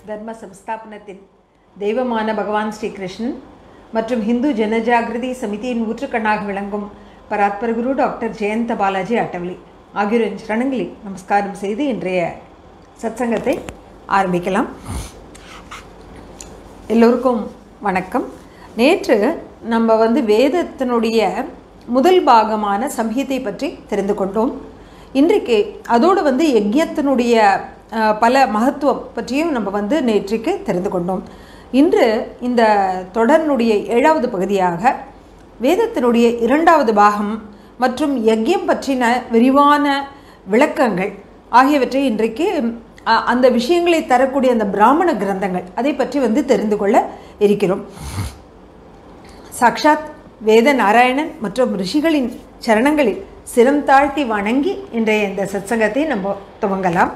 தர்ம சம்ஸ்தாபனத்தின் தெய்வமான பகவான் ஸ்ரீகிருஷ்ணன் மற்றும் ஹிந்து ஜனஜாகிருதி சமிதியின் ஊற்றுக்கண்ணாக விளங்கும் பராத்பர குரு டாக்டர் ஜெயந்த பாலாஜி அட்டவலி ஆகியோரின் சரணங்களில் நமஸ்காரம் செய்து இன்றைய சத்சங்கத்தை ஆரம்பிக்கலாம் எல்லோருக்கும் வணக்கம் நேற்று நம்ம வந்து வேதத்தினுடைய முதல் பாகமான சம்ஹிதை பற்றி தெரிந்து கொண்டோம் இன்றைக்கு அதோடு வந்து யஜ்யத்தினுடைய அஹ், பல மகத்துவம் பற்றியும் நம்ம வந்து நேற்றுக்கு தெரிந்து கொண்டோம் இன்று இந்த தொடரினுடைய ஏழாவது பகுதியாக வேதத்தினுடைய இரண்டாவது பாகம் மற்றும் யஜ்யம் பற்றின விரிவான விளக்கங்கள் ஆகியவற்றை இன்றைக்கு அ- அந்த விஷயங்களை தரக்கூடிய அந்த பிராமண கிரந்தங்கள் அதை பற்றி வந்து தெரிந்து கொள்ள இருக்கிறோம் சாக்ஷாத் வேத நாராயணன் மற்றும் ரிஷிகளின் சரணங்களில் சிரம் தாழ்த்தி வணங்கி இன்றைய இந்த சத்சங்கத்தை நம்ம துவங்கலாம்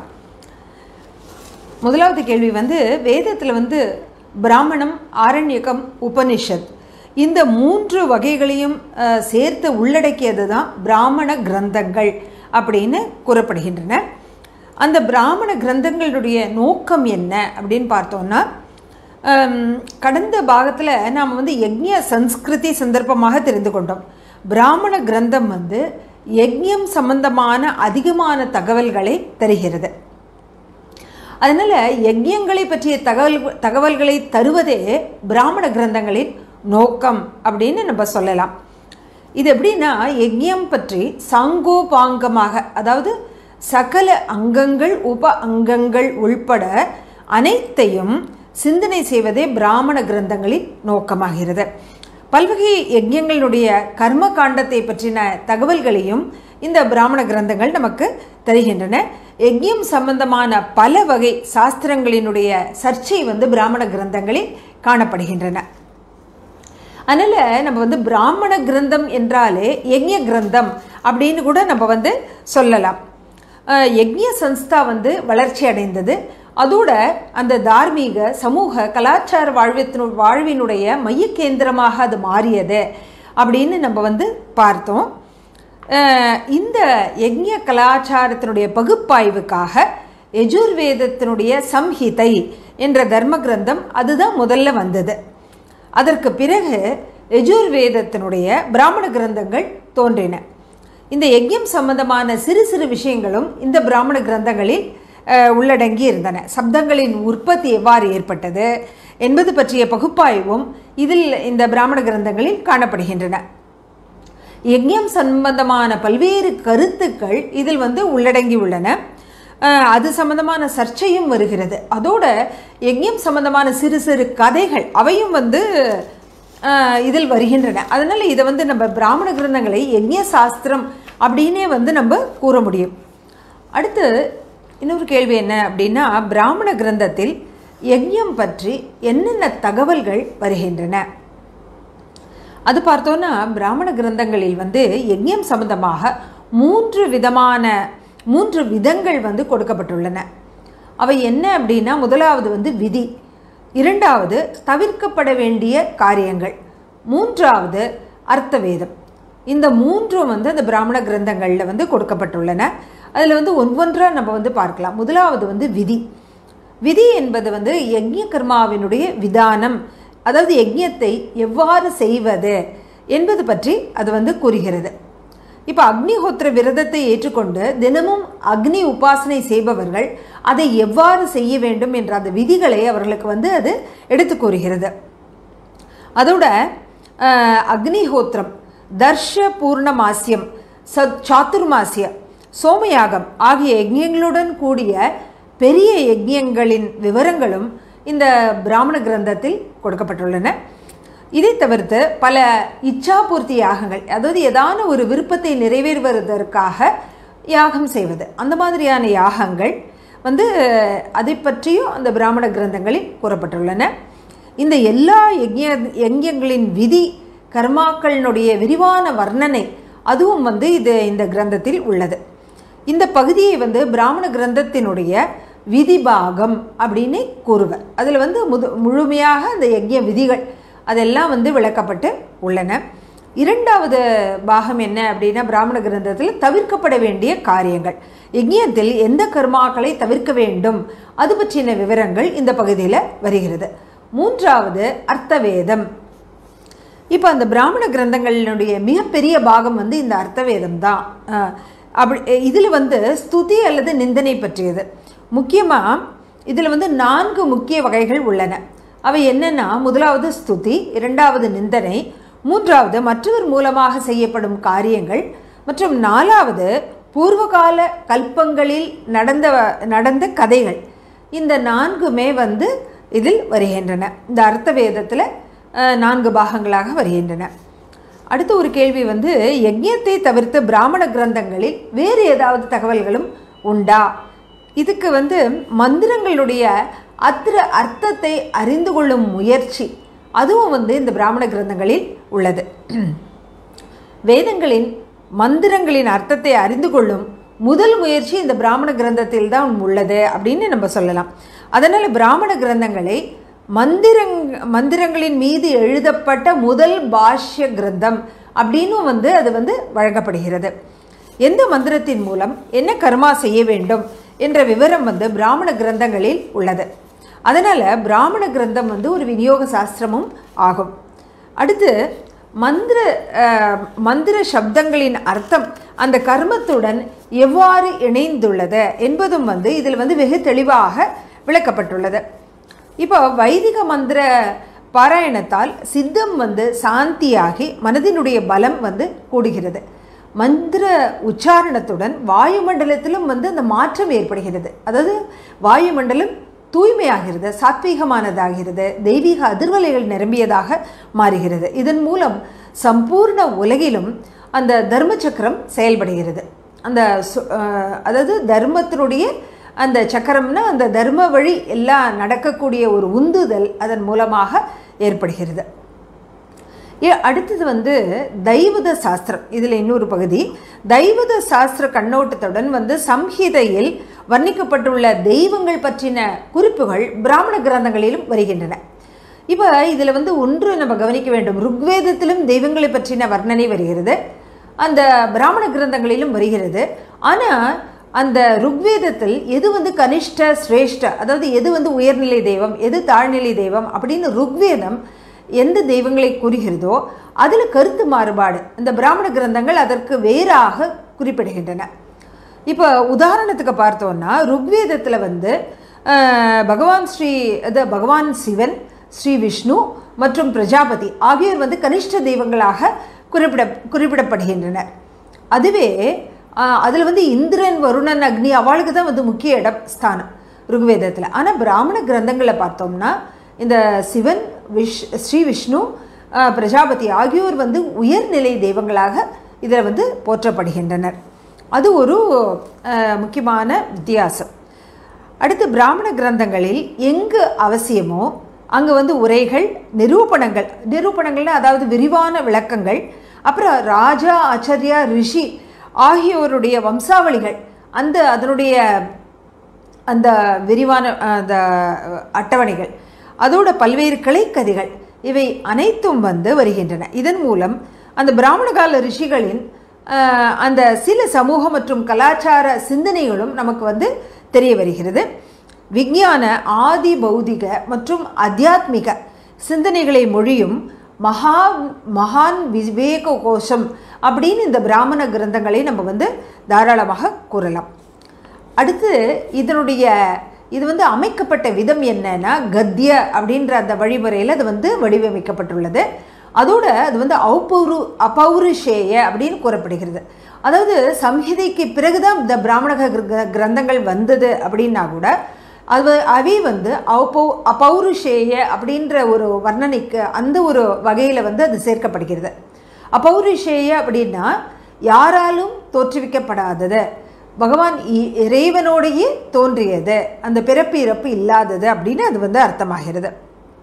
முதலாவது கேள்வி வந்து வேதத்தில் வந்து பிராமணம் ஆரண்யகம் உபனிஷத் இந்த மூன்று வகைகளையும் அஹ், சேர்த்து உள்ளடக்கியது தான் பிராமண கிரந்தங்கள் அப்படின்னு கூறப்படுகின்றன அந்த பிராமண கிரந்தங்களுடைய நோக்கம் என்ன அப்படின்னு பார்த்தோன்னா ஹம், கடந்த பாகத்தில் நாம் வந்து யக்ஞ சம்ஸ்கிருதி சந்தர்ப்பமாக தெரிந்து கொண்டோம் பிராமண கிரந்தம் வந்து யக்ஞம் சம்பந்தமான அதிகமான தகவல்களை தருகிறது அதனால் யஜ்யங்களை பற்றிய தகவல் தகவல்களை தருவதே பிராமண கிரந்தங்களின் நோக்கம் அப்படின்னு நம்ம சொல்லலாம் இது எப்படின்னா யஜ்யம் பற்றி சாங்கோபாங்கமாக அதாவது சகல அங்கங்கள் உப அங்கங்கள் உள்பட அனைத்தையும் சிந்தனை செய்வதே பிராமண கிரந்தங்களின் நோக்கமாகிறது பல்வகை யஜ்யங்களுடைய கர்ம காண்டத்தை பற்றின தகவல்களையும் இந்த பிராமண கிரந்தங்கள் நமக்கு தருகின்றன யஜ்யம் சம்பந்தமான பல வகை சாஸ்திரங்களினுடைய சர்ச்சை வந்து பிராமண கிரந்தங்களில் காணப்படுகின்றன அதனால் நம்ம வந்து பிராமண கிரந்தம் என்றாலே யஜ்ய கிரந்தம் அப்படின்னு கூட நம்ம வந்து சொல்லலாம் அஹ் யஜ்ய சன்ஸ்தா வந்து வளர்ச்சி அடைந்தது அதோட அந்த தார்மீக சமூக கலாச்சார வாழ்வித்தினு வாழ்வினுடைய மையக்கேந்திரமாக அது மாறியது அப்படின்னு நம்ம வந்து பார்த்தோம் அஹ் இந்த யஜ்ய கலாச்சாரத்தினுடைய பகுப்பாய்வுக்காக யஜுர்வேதத்தினுடைய சம்ஹிதை என்ற தர்ம கிரந்தம் அதுதான் முதல்ல வந்தது அதற்கு பிறகு யஜுர்வேதத்தினுடைய பிராமண கிரந்தங்கள் தோன்றின இந்த யஜ்யம் சம்பந்தமான சிறு சிறு விஷயங்களும் இந்த பிராமண கிரந்தங்களில் அஹ், உள்ளடங்கி இருந்தன சப்தங்களின் உற்பத்தி எவ்வாறு ஏற்பட்டது என்பது பற்றிய பகுப்பாய்வும் இதில் இந்த பிராமண கிரந்தங்களில் காணப்படுகின்றன யஜ்யம் சம்பந்தமான பல்வேறு கருத்துக்கள் இதில் வந்து உள்ளடங்கி உள்ளன அஹ், அது சம்பந்தமான சர்ச்சையும் வருகிறது அதோட யஜ்யம் சம்பந்தமான சிறு சிறு கதைகள் அவையும் வந்து அஹ், இதில் வருகின்றன அதனால் இதை வந்து நம்ம பிராமண கிரந்தங்களை யஜ்ய சாஸ்திரம் அப்படின்னே வந்து நம்ம கூற முடியும் அடுத்து இன்னொரு கேள்வி என்ன அப்படின்னா பிராமண கிரந்தத்தில் யஜ்யம் பற்றி என்னென்ன தகவல்கள் வருகின்றன அது பார்த்தோன்னா பிராமண கிரந்தங்களில் வந்து யஜ்யம் சம்பந்தமாக மூன்று விதமான மூன்று விதங்கள் வந்து கொடுக்கப்பட்டுள்ளன அவை என்ன அப்படின்னா முதலாவது வந்து விதி இரண்டாவது தவிர்க்கப்பட வேண்டிய காரியங்கள் மூன்றாவது அர்த்தவேதம் இந்த மூன்றும் வந்து அந்த பிராமண கிரந்தங்களில் வந்து கொடுக்கப்பட்டுள்ளன அதில் வந்து ஒவ்வொன்றாக நம்ம வந்து பார்க்கலாம் முதலாவது வந்து விதி விதி என்பது வந்து யஜ்ய கர்மாவினுடைய விதானம் அதாவது யஜ்யத்தை எவ்வாறு செய்வது என்பது பற்றி அது வந்து கூறுகிறது இப்போ அக்னிஹோத்திர விரதத்தை ஏற்றுக்கொண்டு தினமும் அக்னி உபாசனை செய்பவர்கள் அதை எவ்வாறு செய்ய வேண்டும் என்ற அந்த விதிகளை அவர்களுக்கு வந்து அது எடுத்து கூறுகிறது அதோட அஹ், அக்னிஹோத்திரம் தர்ஷ பூர்ணமாசியம் சத் சாத்துர்மாசிய சோமயாகம் ஆகிய யஜ்யங்களுடன் கூடிய பெரிய யஜ்யங்களின் விவரங்களும் இந்த பிராமண கிரந்தத்தில் கொடுக்கப்பட்டுள்ளன இதை தவிர்த்து பல இச்சாபூர்த்தி யாகங்கள் அதாவது ஏதான ஒரு விருப்பத்தை நிறைவேறுவதற்காக யாகம் செய்வது அந்த மாதிரியான யாகங்கள் வந்து அதை பற்றியும் அந்த பிராமண கிரந்தங்களில் கூறப்பட்டுள்ளன இந்த எல்லா யஜ்ய யஜ்யங்களின் விதி கர்மாக்களினுடைய விரிவான வர்ணனை அதுவும் வந்து இது இந்த கிரந்தத்தில் உள்ளது இந்த பகுதியை வந்து பிராமண கிரந்தத்தினுடைய விதிபாகம் அப்படின்னு கூறுவர் அதில் வந்து முது முழுமையாக அந்த யஜ்ய விதிகள் அதெல்லாம் வந்து விளக்கப்பட்டு உள்ளன இரண்டாவது பாகம் என்ன அப்படின்னா பிராமண கிரந்தத்தில் தவிர்க்கப்பட வேண்டிய காரியங்கள் யஜ்ஞத்தில் எந்த கர்மாக்களை தவிர்க்க வேண்டும் அது பற்றின விவரங்கள் இந்த பகுதியில் வருகிறது மூன்றாவது அர்த்தவேதம் இப்போ அந்த பிராமண கிரந்தங்களினுடைய மிகப்பெரிய பாகம் வந்து இந்த அர்த்தவேதம் தான் அஹ், அப்படி இதில் வந்து ஸ்துதி அல்லது நிந்தனை பற்றியது முக்கியமாக இதில் வந்து நான்கு முக்கிய வகைகள் உள்ளன அவை என்னென்னா முதலாவது ஸ்துதி இரண்டாவது நிந்தனை மூன்றாவது மற்றவர் மூலமாக செய்யப்படும் காரியங்கள் மற்றும் நாலாவது பூர்வகால கல்பங்களில் நடந்த நடந்த கதைகள் இந்த நான்குமே வந்து இதில் வருகின்றன இந்த அர்த்த வேதத்தில் நான்கு பாகங்களாக வருகின்றன அடுத்த ஒரு கேள்வி வந்து யஜ்ஞத்தை தவிர்த்து பிராமண கிரந்தங்களில் வேறு ஏதாவது தகவல்களும் உண்டா இதுக்கு வந்து மந்திரங்களுடைய அத்திர அர்த்தத்தை அறிந்து கொள்ளும் முயற்சி அதுவும் வந்து இந்த பிராமண கிரந்தங்களில் உள்ளது வேதங்களின் மந்திரங்களின் அர்த்தத்தை அறிந்து கொள்ளும் முதல் முயற்சி இந்த பிராமண கிரந்தத்தில் தான் உள்ளது அப்படின்னு நம்ம சொல்லலாம் அதனால் பிராமண கிரந்தங்களை மந்திரங் மந்திரங்களின் மீது எழுதப்பட்ட முதல் பாஷ்ய கிரந்தம் அப்படின்னும் வந்து அது வந்து வழங்கப்படுகிறது எந்த மந்திரத்தின் மூலம் என்ன கர்மா செய்ய வேண்டும் என்ற விவரம் வந்து பிராமண கிரந்தங்களில் உள்ளது அதனால் பிராமண கிரந்தம் வந்து ஒரு விநியோக சாஸ்திரமும் ஆகும் அடுத்து மந்திர அஹ், மந்திர சப்தங்களின் அர்த்தம் அந்த கர்மத்துடன் எவ்வாறு இணைந்துள்ளது என்பதும் வந்து இதில் வந்து வெகு தெளிவாக விளக்கப்பட்டுள்ளது இப்போ வைதிக மந்திர பாராயணத்தால் சித்தம் வந்து சாந்தியாகி மனதினுடைய பலம் வந்து கூடுகிறது மந்திர உச்சாரணத்துடன் வாயுமண்டலத்திலும் வந்து அந்த மாற்றம் ஏற்படுகிறது அதாவது வாயுமண்டலம் தூய்மையாகிறது சாத்வீகமானதாகிறது தெய்வீக அதிர்வலைகள் நிரம்பியதாக மாறுகிறது இதன் மூலம் சம்பூர்ண உலகிலும் அந்த தர்ம சக்கரம் செயல்படுகிறது அந்த சு- அஹ், அதாவது தர்மத்தினுடைய அந்த சக்கரம்னா அந்த தர்ம வழி எல்லாம் நடக்கக்கூடிய ஒரு உந்துதல் அதன் மூலமாக ஏற்படுகிறது ஏ அடுத்தது வந்து தைவத சாஸ்திரம் இதில் இன்னொரு பகுதி தைவத சாஸ்திர கண்ணோட்டத்துடன் வந்து சம்ஹிதையில் வர்ணிக்கப்பட்டுள்ள தெய்வங்கள் பற்றின குறிப்புகள் பிராமண கிரந்தங்களிலும் வருகின்றன இப்போ இதில் வந்து ஒன்று நம்ம கவனிக்க வேண்டும் ருக்வேதத்திலும் தெய்வங்களை பற்றின வர்ணனை வருகிறது அந்த பிராமண கிரந்தங்களிலும் வருகிறது ஆனால் அந்த ருக்வேதத்தில் எது வந்து கனிஷ்ட சிரேஷ்ட அதாவது எது வந்து உயர்நிலை தெய்வம் எது தாழ்நிலை தெய்வம் அப்படின்னு ருக்வேதம் எந்த தெய்வங்களை கூறுகிறதோ அதில் கருத்து மாறுபாடு இந்த பிராமண கிரந்தங்கள் அதற்கு வேறாக குறிப்பிடுகின்றன இப்போ உதாரணத்துக்கு பார்த்தோன்னா ருக்வேதத்தில் வந்து அஹ், பகவான் ஸ்ரீ அது பகவான் சிவன் ஸ்ரீ விஷ்ணு மற்றும் பிரஜாபதி ஆகியோர் வந்து கனிஷ்ட தெய்வங்களாக குறிப்பிட குறிப்பிடப்படுகின்றனர் அதுவே அதில் வந்து இந்திரன் வருணன் அக்னி அவளுக்கு தான் வந்து முக்கிய இடம் ஸ்தானம் ருக்வேதத்தில் ஆனால் பிராமண கிரந்தங்களில் பார்த்தோம்னா இந்த சிவன் விஷ் ஸ்ரீ விஷ்ணு ஆஹ், பிரஜாபதி ஆகியோர் வந்து உயர்நிலை தெய்வங்களாக இதில் வந்து போற்றப்படுகின்றனர் அது ஒரு ஆஹ், முக்கியமான வித்தியாசம் அடுத்து பிராமண கிரந்தங்களில் எங்கு அவசியமோ அங்கே வந்து உரைகள் நிரூபணங்கள் நிரூபணங்கள்னா அதாவது விரிவான விளக்கங்கள் அப்புறம் ராஜா ஆச்சாரியா ரிஷி ஆகியோருடைய வம்சாவளிகள் அந்த அதனுடைய அந்த விரிவான அஹ், அந்த அட்டவணைகள் அதோட பல்வேறு கிளைக்கதிகள் இவை அனைத்தும் வந்து வருகின்றன இதன் மூலம் அந்த பிராமண கால ரிஷிகளின் அஹ், அந்த சில சமூக மற்றும் கலாச்சார சிந்தனைகளும் நமக்கு வந்து தெரிய வருகிறது விஞ்ஞான ஆதி பௌதிக மற்றும் அத்தியாத்மிக சிந்தனைகளை மொழியும் மகா மகான் விவேக கோஷம் அப்படின்னு இந்த பிராமண கிரந்தங்களை நம்ம வந்து தாராளமாக கூறலாம் அடுத்து இதனுடைய இது வந்து அமைக்கப்பட்ட விதம் என்னன்னா கத்திய அப்படின்ற அந்த வழிமுறையில் அது வந்து வடிவமைக்கப்பட்டுள்ளது அதோட அது வந்து ஔபௌரு அபௌருஷேய அப்படின்னு கூறப்படுகிறது அதாவது சம்ஹிதைக்கு பிறகுதான் இந்த பிராமண கிர- கிரந்தங்கள் வந்தது அப்படின்னா கூட அது அவை வந்து அபௌ அபௌருஷேய அப்படின்ற ஒரு வர்ணனைக்கு அந்த ஒரு வகையில் வந்து அது சேர்க்கப்படுகிறது அபௌருஷேய அப்படின்னா யாராலும் தோற்றுவிக்கப்படாதது பகவான் இ- இறைவனோடையே தோன்றியது அந்த பிறப்பு இறப்பு இல்லாதது அப்படின்னு அது வந்து அர்த்தமாகிறது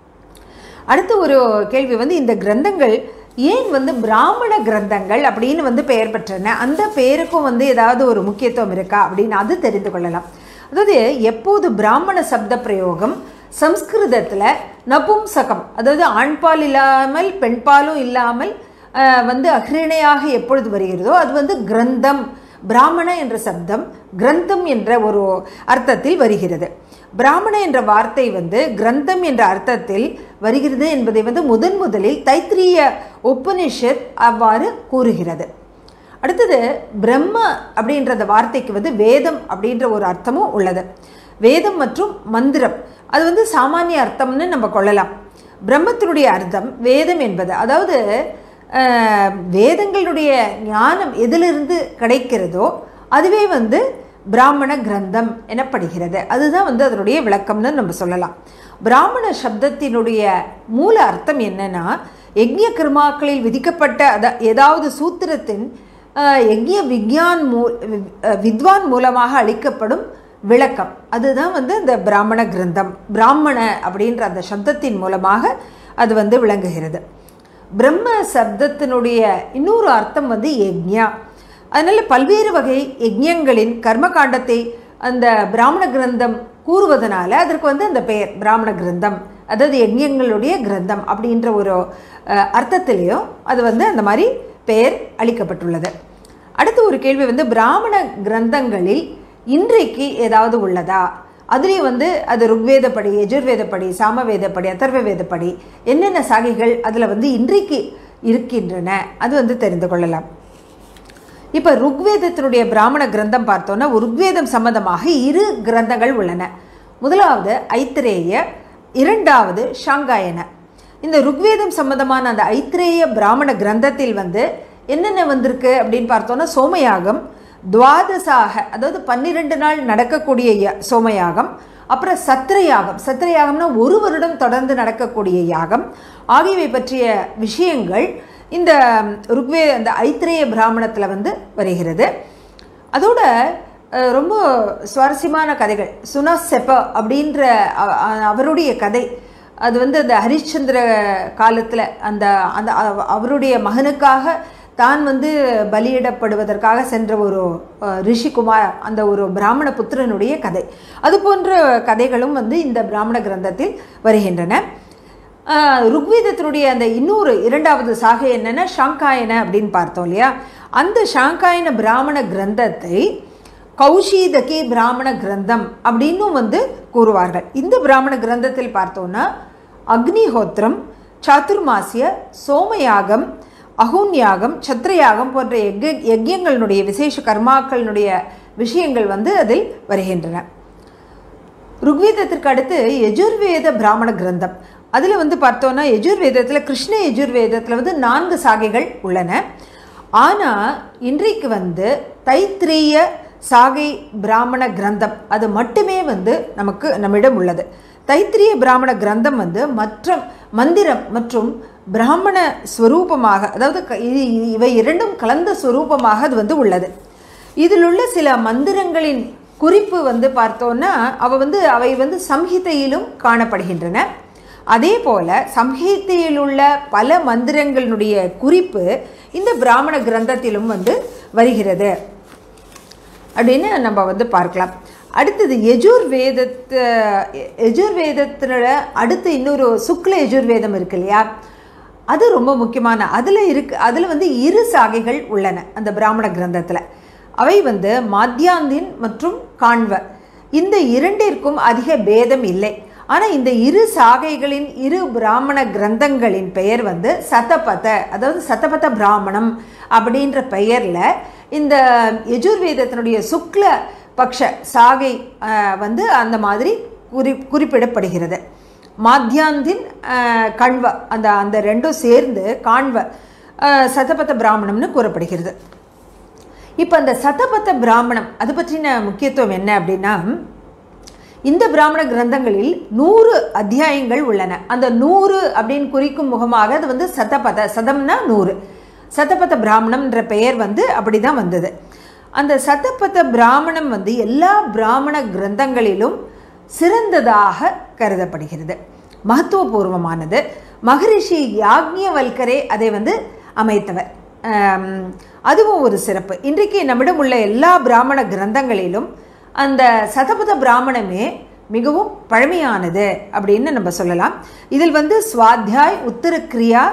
அடுத்த ஒரு கேள்வி வந்து இந்த கிரந்தங்கள் ஏன் வந்து பிராமண கிரந்தங்கள் அப்படின்னு வந்து பெயர் பெற்றன அந்த பெயருக்கும் வந்து ஏதாவது ஒரு முக்கியத்துவம் இருக்கா அப்படின்னு அது தெரிந்து கொள்ளலாம் அதாவது எப்போது பிராமண சப்த பிரயோகம் சம்ஸ்கிருதத்தில் நபும்சகம் அதாவது ஆண்பால் இல்லாமல் பெண்பாலும் இல்லாமல் அஹ், வந்து அஹ்ரிணையாக எப்பொழுது வருகிறதோ அது வந்து கிரந்தம் பிராமண என்ற சப்தம் கிரந்தம் என்ற ஒரு அர்த்தத்தில் வருகிறது பிராமண என்ற வார்த்தை வந்து கிரந்தம் என்ற அர்த்தத்தில் வருகிறது என்பதை வந்து முதன் முதலில் தைத்திரிய உபனிஷத் அவ்வாறு கூறுகிறது அடுத்தது பிரம்ம அப்படின்ற அந்த வார்த்தைக்கு வந்து வேதம் அப்படின்ற ஒரு அர்த்தமும் உள்ளது வேதம் மற்றும் மந்திரம் அது வந்து சாமானிய அர்த்தம்னு நம்ம கொள்ளலாம் பிரம்மத்தினுடைய அர்த்தம் வேதம் என்பது அதாவது அஹ், வேதங்களுடைய ஞானம் எதிலிருந்து கிடைக்கிறதோ அதுவே வந்து பிராமண கிரந்தம் எனப்படுகிறது அதுதான் வந்து அதனுடைய விளக்கம்னு நம்ம சொல்லலாம் பிராமண சப்தத்தினுடைய மூல அர்த்தம் என்னன்னா யக்ஞ கர்மாக்களில் விதிக்கப்பட்ட அத ஏதாவது சூத்திரத்தின் அஹ், யக்ஞ விக்யான் மூ வி- அஹ், வித்வான் மூலமாக அளிக்கப்படும் விளக்கம் அதுதான் வந்து இந்த பிராமண கிரந்தம் பிராமண அப்படின்ற அந்த சப்தத்தின் மூலமாக அது வந்து விளங்குகிறது பிரம்ம சப்தத்தினுடைய இன்னொரு அர்த்தம் வந்து யக்ஞா அதனால பல்வேறு வகை யஜ்ஞங்களின் கர்மகாண்டத்தை அந்த பிராமண கிரந்தம் கூறுவதனால அதற்கு வந்து அந்த பெயர் பிராமண கிரந்தம் அதாவது யஜ்ஞங்களுடைய கிரந்தம் அப்படின்ற ஒரு அஹ், அர்த்தத்திலையும் அது வந்து அந்த மாதிரி பெயர் அளிக்கப்பட்டுள்ளது அடுத்து ஒரு கேள்வி வந்து பிராமண கிரந்தங்களில் இன்றைக்கு ஏதாவது உள்ளதா அதுலேயும் வந்து அது ருக்வேதப்படி யஜுர்வேதப்படி சாமவேதப்படி அதர்வ வேதப்படி என்னென்ன சாகைகள் அதில் வந்து இன்றைக்கு இருக்கின்றன அது வந்து தெரிந்து கொள்ளலாம் இப்போ ருக்வேதத்தினுடைய பிராமண கிரந்தம் பார்த்தோன்னா ருக்வேதம் சம்பந்தமாக இரு கிரந்தங்கள் உள்ளன முதலாவது ஐத்திரேய இரண்டாவது ஷாங்காயன இந்த ருக்வேதம் சம்பந்தமான அந்த ஐத்திரேய பிராமண கிரந்தத்தில் வந்து என்னென்ன வந்திருக்கு அப்படின்னு பார்த்தோன்னா சோமயாகம் துவாதசாக அதாவது பன்னிரெண்டு நாள் நடக்கக்கூடிய ய- சோமயாகம் அப்புறம் சத்திரயாகம் சத்திரயாகம்னா ஒரு வருடம் தொடர்ந்து நடக்கக்கூடிய யாகம் ஆகியவை பற்றிய விஷயங்கள் இந்த ருக்வே அந்த ஐத்திரேய பிராமணத்தில் வந்து வருகிறது அதோட அஹ், ரொம்ப சுவாரஸ்யமான கதைகள் சுனா செப்ப அப்படின்ற அ- அ- அவருடைய கதை அது வந்து அந்த ஹரிಶ್ಚಂದ್ರ காலத்தில் அந்த அந்த அவ- அவருடைய மகனுக்காக தான் வந்து பலியிடப்படுவதற்காக சென்ற ஒரு அஹ், ரிஷிகுமார் அந்த ஒரு பிராமண புத்திரனுடைய கதை அது போன்ற கதைகளும் வந்து இந்த பிராமண கிரந்தத்தில் வருகின்றன ஆஹ் ருக்வேதத்தினுடைய அந்த இன்னொரு இரண்டாவது சாகை என்னன்னா ஷாங்காயன அப்படின்னு பார்த்தோம் இல்லையா அந்த ஷாங்காயன பிராமண கிரந்தத்தை கௌஷீதகி பிராமண கிரந்தம் அப்படின்னும் வந்து கூறுவார்கள் இந்த பிராமண கிரந்தத்தில் பார்த்தோன்னா அக்னிஹோத்திரம் சாதுர்மாசிய சோமயாகம் அகுன்யாகம் சத்ரயாகம் போன்ற யஜ்ய யஜ்யங்களுடைய விசேஷ கர்மாக்களினுடைய விஷயங்கள் வந்து அதில் வருகின்றன ருக்வேதத்திற்கு அடுத்து யஜுர்வேத பிராமண கிரந்தம் அதில் வந்து பார்த்தோன்னா யஜுர்வேதத்தில் கிருஷ்ண யஜுர்வேதத்தில் வந்து நான்கு சாகைகள் உள்ளன ஆனால் இன்றைக்கு வந்து தைத்திரேய சாகை பிராமண கிரந்தம் அது மட்டுமே வந்து நமக்கு நம்மிடம் உள்ளது தைத்திரிய பிராமண கிரந்தம் வந்து மற்ற மந்திரம் மற்றும் பிராமண ஸ்வரூபமாக அதாவது க- இ- இ- இவை இரண்டும் கலந்த ஸ்வரூபமாக அது வந்து உள்ளது இதில் உள்ள சில மந்திரங்களின் குறிப்பு வந்து பார்த்தோன்னா அவ வந்து அவை வந்து சம்ஹிதையிலும் காணப்படுகின்றன அதே போல சம்ஹிதையில் உள்ள பல மந்திரங்களினுடைய குறிப்பு இந்த பிராமண கிரந்தத்திலும் வந்து வருகிறது அப்படின்னு நம்ம வந்து பார்க்கலாம் அடுத்தது யஜுர் வேதத்தை யஜுர் வேதத்தினோட அடுத்து இன்னொரு சுக்ல யஜுர் வேதம் இருக்கு இல்லையா அது ரொம்ப முக்கியமான அதில் இருக்கு அதில் வந்து இரு சாகைகள் உள்ளன அந்த பிராமண கிரந்தத்தில் அவை வந்து மாத்தியாந்தின் மற்றும் காண்வ இந்த இரண்டிற்கும் அதிக பேதம் இல்லை ஆனால் இந்த இரு சாகைகளின் இரு பிராமண கிரந்தங்களின் பெயர் வந்து சதபத அதாவது சதபத பிராமணம் அப்படின்ற பெயரில் இந்த யஜுர்வேதத்தினுடைய சுக்ல பக்ஷ சாகை அஹ், வந்து அந்த மாதிரி குறி குறிப்பிடப்படுகிறது மாத்தியாந்தின் அஹ், கண்வ அந்த அந்த ரெண்டும் சேர்ந்து காண்வ அஹ், சதபத பிராமணம்னு கூறப்படுகிறது இப்போ அந்த சதபத்த பிராமணம் அது பற்றின முக்கியத்துவம் என்ன அப்படின்னா இந்த பிராமண கிரந்தங்களில் நூறு அத்தியாயங்கள் உள்ளன அந்த நூறு அப்படின்னு குறிக்கும் முகமாக அது வந்து சதபத சதம்னா நூறு சதபத பிராமணம்ன்ற பெயர் வந்து அப்படி தான் வந்தது அந்த சதபத பிராமணம் வந்து எல்லா பிராமண கிரந்தங்களிலும் சிறந்ததாக கருதப்படுகிறது மகத்துவபூர்வமானது மகரிஷி யாக்ஞவல்கரே அதை வந்து அமைத்தவர் ஆம், அதுவும் ஒரு சிறப்பு இன்றைக்கு நம்மிடம் உள்ள எல்லா பிராமண கிரந்தங்களிலும் அந்த சதபத பிராமணமே மிகவும் பழமையானது அப்படின்னு நம்ம சொல்லலாம் இதில் வந்து சுவாத்தியாய் உத்தர கிரியா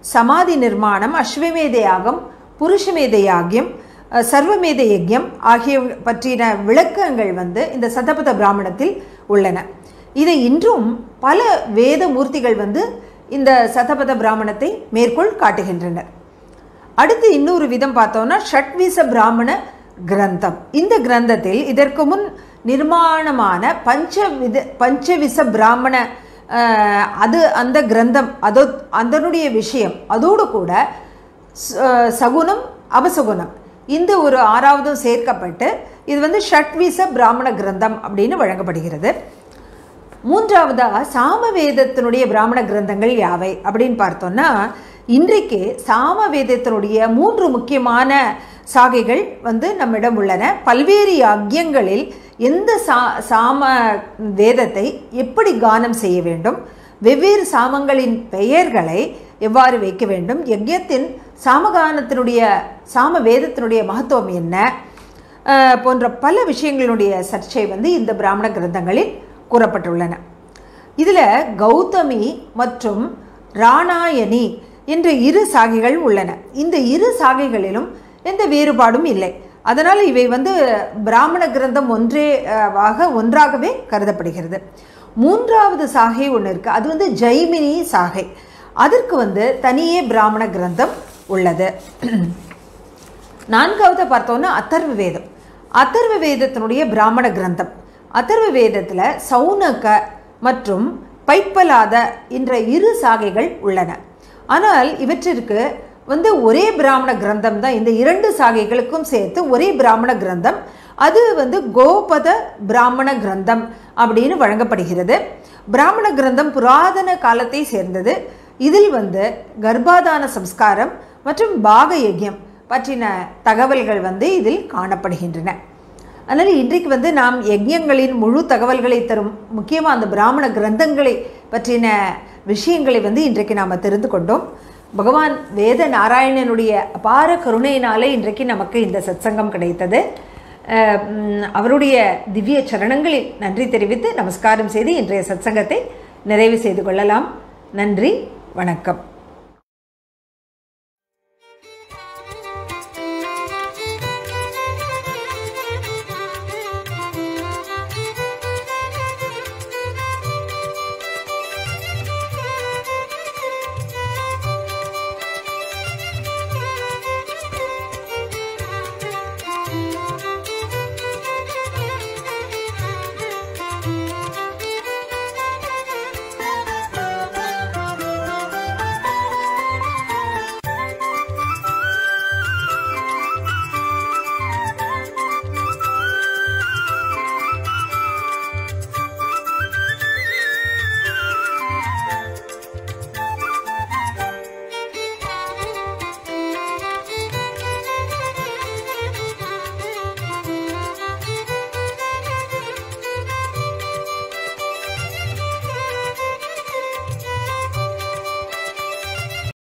சமாதி நிர்மாணம் அஸ்வமேத யாகம் புருஷமேத யாகியம் அஹ், சர்வமேத யஜ்யம் ஆகிய பற்றின விளக்கங்கள் வந்து இந்த சதபத பிராமணத்தில் உள்ளன இதை இன்றும் பல வேத மூர்த்திகள் வந்து இந்த சதபத பிராமணத்தை மேற்கோள் காட்டுகின்றனர் அடுத்து இன்னொரு விதம் பார்த்தோம்னா ஷட்விச பிராமண கிரந்தம் இந்த கிரந்தத்தில் இதற்கு முன் நிர்மாணமான பஞ்சவித பஞ்சவிச பிராமண அஹ், அது அந்த கிரந்தம் அதோ அதனுடைய விஷயம் அதோடு கூட ச- சகுனம் அபசகுனம் இந்த ஒரு ஆறாவதும் சேர்க்கப்பட்டு இது வந்து ஷட்விச பிராமண கிரந்தம் அப்படின்னு வழங்கப்படுகிறது மூன்றாவதா சாமவேதத்தினுடைய பிராமண கிரந்தங்கள் யாவை அப்படின்னு பார்த்தோம்னா இன்றைக்கு சாமவேதத்தினுடைய மூன்று முக்கியமான சாகைகள் வந்து நம்மிடம் உள்ளன பல்வேறு யஜ்யங்களில் எந்த சா சாம வேதத்தை எப்படி கானம் செய்ய வேண்டும் வெவ்வேறு சாமங்களின் பெயர்களை எவ்வாறு வைக்க வேண்டும் யஜ்யத்தின் சாமகானத்தினுடைய சாம வேதத்தினுடைய மகத்துவம் என்ன அஹ், போன்ற பல விஷயங்களுடைய சர்ச்சை வந்து இந்த பிராமண கிரந்தங்களில் கூறப்பட்டுள்ளன இதில் கௌதமி மற்றும் ராணாயணி என்ற இரு சாகைகள் உள்ளன இந்த இரு சாகைகளிலும் எந்த வேறுபாடும் இல்லை அதனால் இவை வந்து பிராமண கிரந்தம் ஒன்றே அஹ், ஆக ஒன்றாகவே கருதப்படுகிறது மூன்றாவது சாகை ஒன்று இருக்குது அது வந்து ஜெய்மினி சாகை அதற்கு வந்து தனியே பிராமண கிரந்தம் உள்ளது நான்காவது பார்த்தோன்னா அதர்வ வேதம் அதர்வ வேதத்தினுடைய பிராமண கிரந்தம் அதர்வ வேதத்தில் சௌனக மற்றும் பைப்பலாத என்ற இரு சாகைகள் உள்ளன ஆனால் இவற்றிற்கு வந்து ஒரே பிராமண கிரந்தம் தான் இந்த இரண்டு சாகைகளுக்கும் சேர்த்து ஒரே பிராமண கிரந்தம் அது வந்து கோபத பிராமண கிரந்தம் அப்படின்னு வழங்கப்படுகிறது பிராமண கிரந்தம் புராதன காலத்தை சேர்ந்தது இதில் வந்து கர்ப்பாதான சம்ஸ்காரம் மற்றும் பாக யஜ்யம் பற்றின தகவல்கள் வந்து இதில் காணப்படுகின்றன அதனால் இன்றைக்கு வந்து நாம் யஜ்யங்களின் முழு தகவல்களை தரும் முக்கியமாக அந்த பிராமண கிரந்தங்களை பற்றின விஷயங்களை வந்து இன்றைக்கு நாம் தெரிந்து கொண்டோம் பகவான் வேத நாராயணனுடைய அபார கருணையினாலே இன்றைக்கு நமக்கு இந்த சத்சங்கம் கிடைத்தது அஹ், உம், அவருடைய திவ்ய சரணங்களில் நன்றி தெரிவித்து நமஸ்காரம் செய்து இன்றைய சத்சங்கத்தை நிறைவு செய்து கொள்ளலாம் நன்றி வணக்கம்